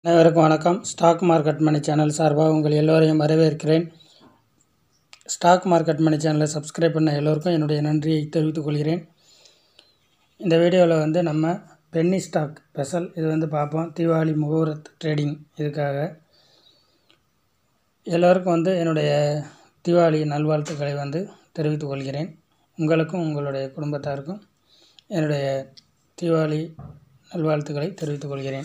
அனைவருக்கும் வணக்கம் stock market மணி channel சார்பாக உங்கள் எல்லோரையும் வரவேற்கிறேன் ஸ்டாக் மார்க்கெட் மணி சேனலை சப்ஸ்கிரைப் பண்ண எல்லோருக்கும் என்னுடைய நன்றியை தெரிவித்துக் கொள்கிறேன் இந்த வீடியோவில் வந்து நம்ம பென்னி ஸ்டாக் ஸ்பெஷல் இது வந்து பார்ப்போம் தீபாவளி முகூர்த் ட்ரேடிங் இதுக்காக எல்லோருக்கும் வந்து என்னுடைய தீபாவளி நல்வாழ்த்துக்களை வந்து தெரிவித்துக் கொள்கிறேன் உங்களுக்கும் உங்களுடைய குடும்பத்தாருக்கும் என்னுடைய தீபாவளி நல்வாழ்த்துக்களை தெரிவித்துக் கொள்கிறேன்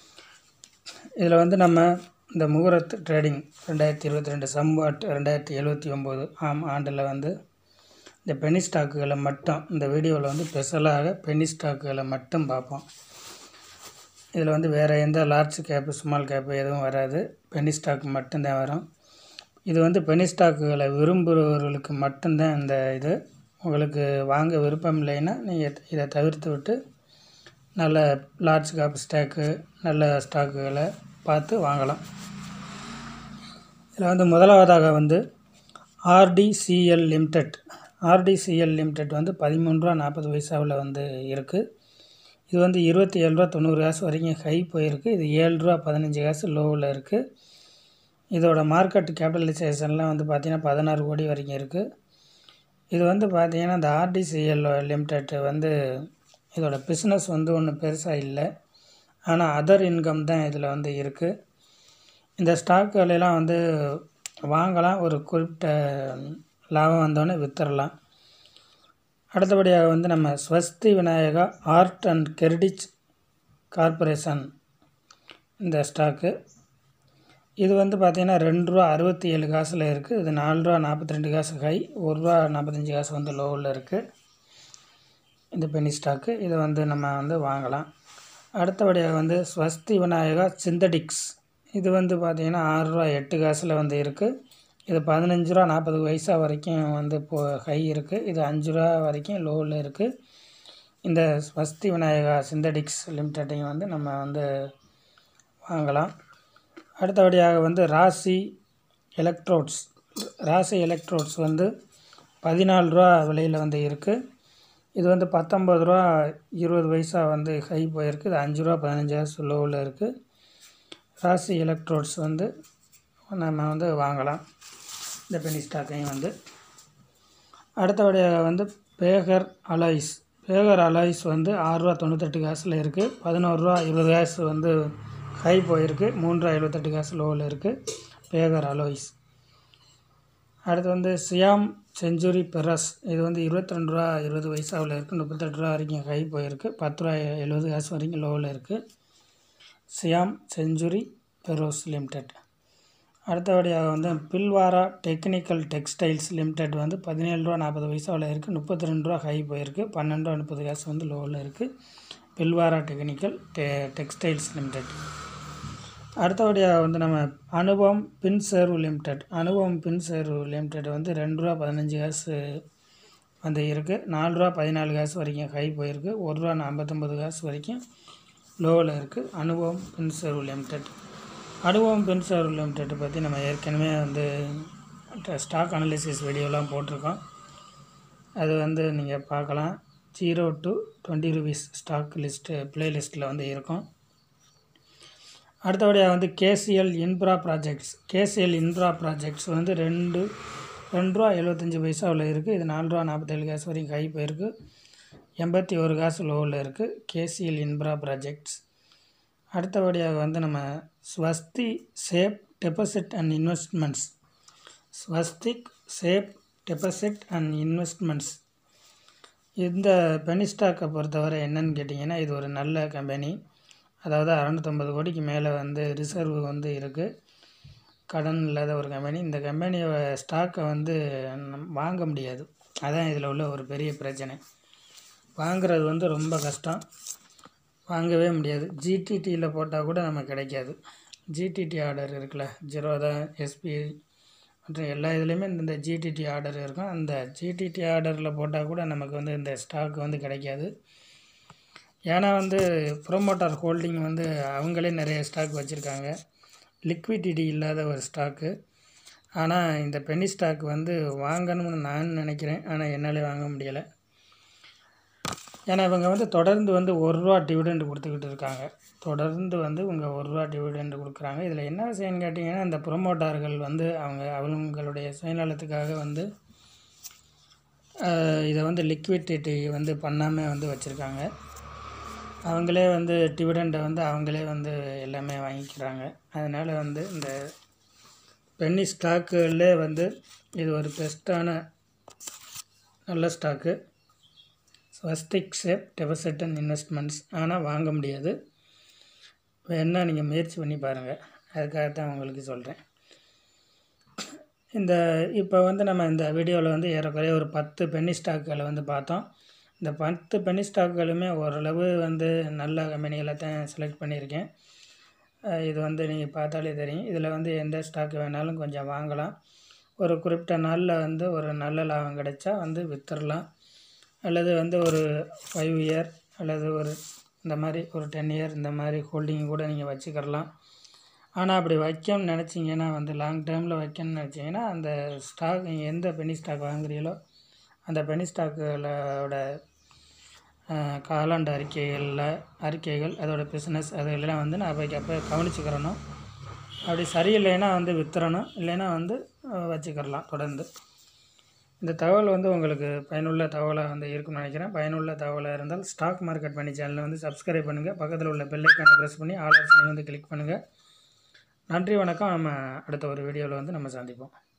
இதில் வந்து நம்ம இந்த முகூர்த் ட்ரேடிங் ரெண்டாயிரத்தி இருபத்தி ரெண்டு சம்பாட் ரெண்டாயிரத்தி எழுபத்தி ஒம்பது ஆம் ஆண்டில் வந்து இந்த பெனி ஸ்டாக்குகளை மட்டும் இந்த வீடியோவில் வந்து ஸ்பெஷலாக பெனி ஸ்டாக்குகளை மட்டும் பார்ப்போம் இதில் வந்து வேறு எந்த லார்ஜ் கேப்பு ஸ்மால் கேப்பு எதுவும் வராது பெனி ஸ்டாக் மட்டும்தான் வரும் இது வந்து பெனி ஸ்டாக்குகளை விரும்புகிறவர்களுக்கு மட்டும்தான் இந்த இது உங்களுக்கு வாங்க விருப்பம் இல்லைன்னா நீங்கள் இதை தவிர்த்து விட்டு நல்ல லார்ஜ் கேப் ஸ்டாக்கு நல்ல ஸ்டாக்குகளை பார்த்து வாங்கலாம் இதில் வந்து முதலாவதாக வந்து ஆர்டிசிஎல் லிமிடெட் ஆர்டிசிஎல் லிமிடெட் வந்து பதிமூணு ரூபா நாற்பது பைசாவில் வந்து இருக்குது இது வந்து இருபத்தி ஏழு ரூபா தொண்ணூறு காசு வரைக்கும் ஹை போயிருக்கு இது ஏழு ரூபா பதினஞ்சு காசு லோவில் இருக்குது இதோட மார்க்கெட் கேபிட்டலைசேஷன்லாம் வந்து பார்த்திங்கன்னா பதினாறு கோடி வரைக்கும் இருக்குது இது வந்து பார்த்திங்கன்னா இந்த ஆர்டிசிஎல் லிமிடெட் வந்து இதோட பிஸ்னஸ் வந்து ஒன்றும் பெருசாக இல்லை ஆனால் அதர் இன்கம் தான் இதில் வந்து இருக்குது இந்த ஸ்டாக்குகளெல்லாம் வந்து வாங்கலாம் ஒரு குறிப்பிட்ட லாபம் வந்தோடனே விற்றுறலாம் அடுத்தபடியாக வந்து நம்ம Swasti Vinayaka art and credit corporation இந்த ஸ்டாக்கு இது வந்து பார்த்திங்கன்னா ரெண்டு ரூபா அறுபத்தி ஏழு காசில் இருக்குது இது நாலு ரூபா நாற்பத்தி ரெண்டு காசு ஹை ஒரு ரூபா நாற்பத்தஞ்சு காசு வந்து லோவில் இருக்குது இந்த பெனி ஸ்டாக்கு இதை வந்து நம்ம வந்து வாங்கலாம் அடுத்தபடியாக வந்து ஸ்வஸ்தி விநாயகா சிந்தடிக்ஸ் இது வந்து பார்த்திங்கன்னா ஆறுரூவா எட்டு காசில் வந்து இருக்குது இது பதினஞ்சு ரூபா நாற்பது பைசா வரைக்கும் வந்து இப்போ ஹை இருக்குது இது அஞ்சு ரூபா வரைக்கும் லோவில் இருக்குது இந்த ஸ்வஸ்தி விநாயகா சிந்தடிக்ஸ் லிமிட்டடையும் வந்து நம்ம வந்து வாங்கலாம் அடுத்தபடியாக வந்து ராசி எலக்ட்ரோட்ஸ் ராசி எலக்ட்ரோட்ஸ் வந்து பதினாலு ரூபா விலையில் வந்து இருக்குது இது வந்து பத்தொம்பது ரூபா இருபது பைசா வந்து ஹை போயிருக்கு இது அஞ்சு ரூபா பதினஞ்சு காசு லோவில் இருக்குது ராசி எலக்ட்ரோட்ஸ் வந்து நம்ம வந்து வாங்கலாம் இந்த பெனி ஸ்டாக்கையும் வந்து அடுத்தபடியாக வந்து பேகர் அலாய்ஸ் பேகர் அலாய்ஸ் வந்து ஆறுரூவா தொண்ணூத்தெட்டு காசில் இருக்குது பதினோருவா இருபது காசு வந்து ஹை போயிருக்கு மூன்றுரூவா எழுபத்தெட்டு காசு லோவில் இருக்குது பேகர் அலாய்ஸ் அடுத்து வந்து சியாம் செஞ்சுரி பெரஸ் இது வந்து இருபத்தி ரெண்டு ரூபா இருபது பைசாவில் இருக்குது முப்பத்தெட்டு ரூபா வரைக்கும் ஹை போயிருக்கு பத்து ரூபா எழுபது காசு வரைக்கும் லோவில் இருக்குது சியாம் செஞ்சுரி பெரோஸ் லிமிடெட் அடுத்தபடியாக வந்து பில்வாரா டெக்னிக்கல் டெக்ஸ்டைல்ஸ் லிமிடெட் வந்து பதினேழு ரூபா நாற்பது பைசாவில் இருக்குது முப்பத்தி ரெண்டு ரூபா ஹை போயிருக்கு பன்னெண்டு ரூபா முப்பது காசு வந்து லோவில் இருக்குது பில்வாரா டெக்னிக்கல் டெ டெக்ஸ்டைல்ஸ் லிமிடெட் அடுத்தபடியாக வந்து நம்ம அனுபவம் பின் சேர்வு லிமிடெட் அனுபவம் பின் சேர்வு லிமிடெட் வந்து ரெண்டு ரூபா பதினஞ்சு காசு வந்து இருக்குது நாலு ரூபா பதினாலு காசு வரைக்கும் ஹை போயிருக்கு ஒரு ரூபா ஐம்பத்தொம்பது காசு வரைக்கும் லோவில் இருக்குது அனுபவம் பின் சேர்வு லிமிடெட் அனுபவம் பின் சேர்வு லிமிடெட் பற்றி நம்ம ஏற்கனவே வந்து ஸ்டாக் அனாலிசிஸ் வீடியோலாம் போட்டிருக்கோம் அது வந்து நீங்கள் பார்க்கலாம் zero to twenty rupees stock list ப்ளேலிஸ்ட்டில் வந்து இருக்கும் அடுத்தபடியாக வந்து KCL infra projects KCL infra projects வந்து ரெண்டு ரெண்டு ரூபா எழுபத்தஞ்சி பைசாவில் இருக்குது இது நாலு ரூபா நாற்பத்தேழு காசு வரைக்கும் ஹை போயிருக்கு எண்பத்தி ஒரு காசு லோவில் இருக்குது கேசிஎல் இன்ஃப்ரா ப்ராஜெக்ட்ஸ் அடுத்தபடியாக வந்து நம்ம Swasti safe deposit and investments Swastik safe deposit and investments இந்த பெனி ஸ்டாக்கை பொறுத்தவரை என்னன்னு கேட்டிங்கன்னா இது ஒரு நல்ல கம்பெனி அதாவது அறநூற்றம்பது கோடிக்கு மேலே வந்து ரிசர்வ் வந்து இருக்குது கடன் இல்லாத ஒரு கம்பெனி இந்த கம்பெனியோட ஸ்டாக்கை வந்து வாங்க முடியாது அதான் இதில் உள்ள ஒரு பெரிய பிரச்சனை வாங்குறது வந்து ரொம்ப கஷ்டம் வாங்கவே முடியாது ஜிடிடியில் போட்டால் கூட நமக்கு கிடைக்காது ஜிடிடி ஆர்டர் இருக்குல்ல ஜீரோதா எஸ்பிஐ மற்றும் எல்லா இதுலேயுமே இந்த ஜிடிடி ஆர்டர் இருக்கும் அந்த ஜிடிடி ஆர்டரில் போட்டால் கூட நமக்கு வந்து இந்த ஸ்டாக் வந்து கிடைக்காது ஏன்னா வந்து ப்ரொமோட்டர் ஹோல்டிங் வந்து அவங்களே நிறைய ஸ்டாக் வச்சுருக்காங்க லிக்விடிட்டி இல்லாத ஒரு ஸ்டாக்கு ஆனால் இந்த பெனி ஸ்டாக் வந்து வாங்கணும்னு நான் நினைக்கிறேன் ஆனால் என்னாலே வாங்க முடியலை ஏன்னா இவங்க வந்து தொடர்ந்து வந்து ஒரு ரூபா டிவிடெண்ட் கொடுத்துக்கிட்டு இருக்காங்க தொடர்ந்து வந்து உங்கள் ஒரு ரூபா டிவிடெண்ட் கொடுக்குறாங்க இதில் என்ன விஷயம்னு கேட்டிங்கன்னா இந்த ப்ரொமோட்டார்கள் வந்து அவங்க அவங்களுடைய சுயநலத்துக்காக வந்து ஆஹ், இதை வந்து லிக்விடிட்டி வந்து பண்ணாமல் வந்து வச்சுருக்காங்க அவங்களே வந்து டிவிடெண்டை வந்து அவங்களே வந்து எல்லாமே வாங்கிக்கிறாங்க அதனால் வந்து இந்த பென்னி ஸ்டாக்குகளே வந்து இது ஒரு பெஸ்ட்டான நல்ல stock Swastik safe deposit and investments ஆனால் வாங்க முடியாது வேணால் நீங்கள் முயற்சி பண்ணி பாருங்கள் அதுக்காக தான் உங்களுக்கு சொல்கிறேன் இந்த இப்போ வந்து நம்ம இந்த வீடியோவில் வந்து ஏறக்குறைய ஒரு பத்து பென்னி ஸ்டாக்குகளை வந்து பார்த்தோம் இந்த பத்து பென்னி ஸ்டாக்குகளுமே ஓரளவு வந்து நல்ல கம்பெனிகளை தான் செலக்ட் பண்ணியிருக்கேன் அஹ் இது வந்து நீங்கள் பார்த்தாலே தெரியும் இதில் வந்து எந்த ஸ்டாக் வேணாலும் கொஞ்சம் வாங்கலாம் ஒரு குறிப்பிட்ட நாளில் வந்து ஒரு நல்ல லாபம் கிடைச்சா வந்து விற்றுடலாம் அல்லது வந்து ஒரு ஃபைவ் இயர் அல்லது ஒரு இந்த மாதிரி ஒரு டென் இயர் இந்த மாதிரி ஹோல்டிங் கூட நீங்கள் வச்சுக்கிடலாம் ஆனால் அப்படி வைக்கணும்னு நினச்சிங்கன்னா வந்து லாங் டேர்மில் வைக்கணும்னு நினச்சிங்கன்னா அந்த ஸ்டாக் நீங்கள் எந்த பெனி ஸ்டாக் வாங்குறீங்களோ அந்த பெனி ஸ்டாக்குகளோட காலாண்டு அறிக்கைகளில் அறிக்கைகள் அதோட பிஸ்னஸ் அதெல்லாம் வந்து நான் அப்போக்கு அப்போ கவனிச்சுக்கிறணும் அப்படி சரியில்லைன்னா வந்து வித்துறணும் இல்லைன்னா வந்து அஹ், வச்சுக்கிடலாம் தொடர்ந்து இந்த தகவல் வந்து உங்களுக்கு பயனுள்ள தகவலாக வந்து இருக்கும்னு நினைக்கிறேன் பயனுள்ள தகவலாக இருந்தால் ஸ்டாக் மார்க்கெட் பண்ணி சேனலை வந்து சப்ஸ்கிரைப் பண்ணுங்கள் பக்கத்தில் உள்ள பெல் ஐக்கானை ப்ரெஸ் பண்ணி ஆல் ஆப்ஷனை வந்து கிளிக் பண்ணுங்கள் நன்றி வணக்கம் நம்ம அடுத்த ஒரு வீடியோவில் வந்து நம்ம சந்திப்போம்